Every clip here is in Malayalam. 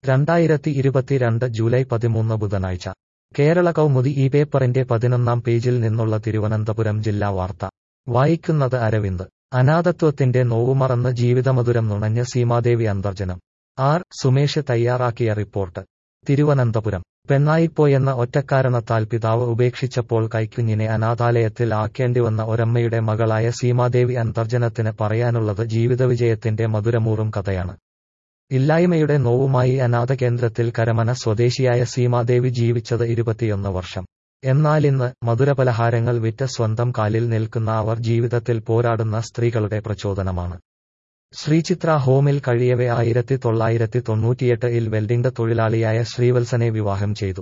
രണ്ടായിരത്തി ഇരുപത്തിരണ്ട് ജൂലൈ പതിമൂന്ന് ബുധനാഴ്ച കേരള കൗമുദി ഈ പേപ്പറിന്റെ പതിനൊന്നാം പേജിൽ നിന്നുള്ള തിരുവനന്തപുരം ജില്ലാ വാർത്ത വായിക്കുന്നത് അരവിന്ദ് അനാഥത്വത്തിന്റെ നോവുമറന്ന് ജീവിതമധുരം നുണഞ്ഞ് സീമാദേവി അന്തർജനം ആർ സുമേഷ് തയ്യാറാക്കിയ റിപ്പോർട്ട് തിരുവനന്തപുരം പെണ്ണായിപ്പോയെന്ന ഒറ്റക്കാരണത്താൽ പിതാവ് ഉപേക്ഷിച്ചപ്പോൾ കൈക്കുഞ്ഞിനെ അനാഥാലയത്തിൽ ആക്കേണ്ടിവന്ന ഒരമ്മയുടെ മകളായ സീമാദേവി അന്തർജനത്തിന് പറയാനുള്ളത് ജീവിതവിജയത്തിന്റെ മധുരമൂറും കഥയാണ് ഇല്ലായ്മയുടെ നോവുമായി അനാഥ കേന്ദ്രത്തിൽ കരമന സ്വദേശിയായ സീമാദേവി ജീവിച്ചത് ഇരുപത്തിയൊന്ന് വർഷം എന്നാലിന്ന് മധുരപലഹാരങ്ങൾ വിറ്റ് സ്വന്തം കാലിൽ നിൽക്കുന്ന അവർ ജീവിതത്തിൽ പോരാടുന്ന സ്ത്രീകളുടെ പ്രചോദനമാണ് ശ്രീചിത്ര ഹോമിൽ കഴിയവെ ആയിരത്തി തൊള്ളായിരത്തി തൊണ്ണൂറ്റിയെട്ട് ഇൽ വെൽഡിംഗ് തൊഴിലാളിയായ ശ്രീവത്സനെ വിവാഹം ചെയ്തു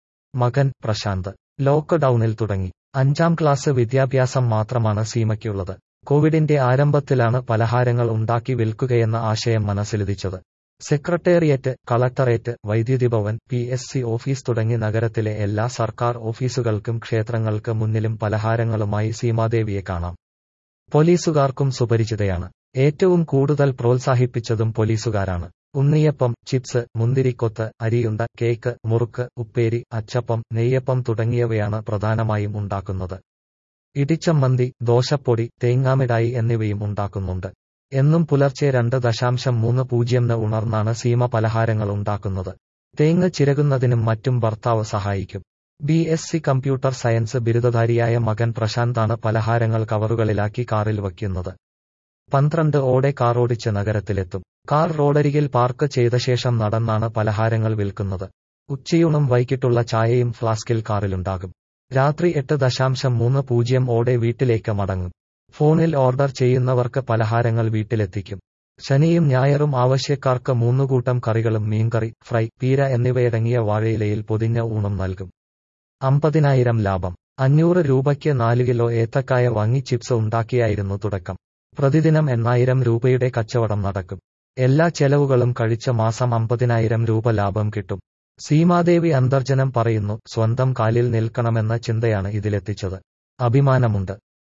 മകൻ പ്രശാന്ത് ലോക്ക്ഡൌണിൽ തുടങ്ങി അഞ്ചാം ക്ലാസ് വിദ്യാഭ്യാസം മാത്രമാണ് സീമയ്ക്കുള്ളത് കോവിഡിന്റെ ആരംഭത്തിലാണ് പലഹാരങ്ങൾ ഉണ്ടാക്കി വിൽക്കുകയെന്ന ആശയം മനസ്സിലുദിച്ചത് secretariat collectorate Vaidyuthi Bhavan P S C office തുടങ്ങി നഗരത്തിലെ എല്ലാ സർക്കാർ ഓഫീസുകൾക്കും ക്ഷേത്രങ്ങൾക്ക് മുന്നിലും പലഹാരങ്ങളുമായി സീമാദേവിയെ കാണാം പോലീസുകാർക്കും സുപരിചിതയാണ് ഏറ്റവും കൂടുതൽ പ്രോത്സാഹിപ്പിച്ചതും പോലീസുകാരാണ് ഉണ്ണിയപ്പം ചിപ്സ് മുന്തിരിക്കൊത്ത് അരിയുണ്ട കേക്ക് മുറുക്ക് ഉപ്പേരി അച്ചപ്പം നെയ്യപ്പം തുടങ്ങിയവയാണ് പ്രധാനമായും ഉണ്ടാക്കുന്നത് ഇടിച്ചമ്മന്തി ദോശപ്പൊടി തേങ്ങാമിഠായി എന്നിവയും ഉണ്ടാക്കുന്നുണ്ട് എന്നും പുലർച്ചെ രണ്ട് ദശാംശം മൂന്ന് പൂജ്യംന് ഉണർന്നാണ് സീമ പലഹാരങ്ങൾ ഉണ്ടാക്കുന്നത് തേങ്ങ ചിരകുന്നതിനും മറ്റും ഭർത്താവ് സഹായിക്കും B S C computer science ബിരുദധാരിയായ മകൻ പ്രശാന്താണ് പലഹാരങ്ങൾ കവറുകളിലാക്കി കാറിൽ വയ്ക്കുന്നത് പന്ത്രണ്ട് ഓടെ കാർ ഓടിച്ച് നഗരത്തിലെത്തും കാർ റോഡരികിൽ പാർക്ക് ചെയ്ത ശേഷം നടന്നാണ് പലഹാരങ്ങൾ വിൽക്കുന്നത് ഉച്ചയൂണും വൈകിട്ടുള്ള ചായയും ഫ്ലാസ്കിൽ കാറിലുണ്ടാകും രാത്രി എട്ട് ദശാംശം മൂന്ന് പൂജ്യം ഓടെ വീട്ടിലേക്ക് മടങ്ങും ഫോണിൽ ഓർഡർ ചെയ്യുന്നവർക്ക് പലഹാരങ്ങൾ വീട്ടിലെത്തിക്കും ശനിയും ഞായറും ആവശ്യക്കാർക്ക് മൂന്നുകൂട്ടം കറികളും മീൻകറി ഫ്രൈ പീര എന്നിവയടങ്ങിയ വാഴയിലയിൽ പൊതിഞ്ഞ ഊണും നൽകും അമ്പതിനായിരം ലാഭം അഞ്ഞൂറ് രൂപയ്ക്ക് നാല് കിലോ ഏത്തക്കായ വാങ്ങി ചിപ്സ് ഉണ്ടാക്കിയായിരുന്നു തുടക്കം പ്രതിദിനം എണ്ണായിരം രൂപയുടെ കച്ചവടം നടക്കും എല്ലാ ചെലവുകളും കഴിച്ച മാസം അമ്പതിനായിരം രൂപ ലാഭം കിട്ടും സീമാദേവി അന്തർജനം പറയുന്നു സ്വന്തം കാലിൽ നിൽക്കണമെന്ന ചിന്തയാണ് ഇതിലെത്തിച്ചത് അഭിമാനമുണ്ട്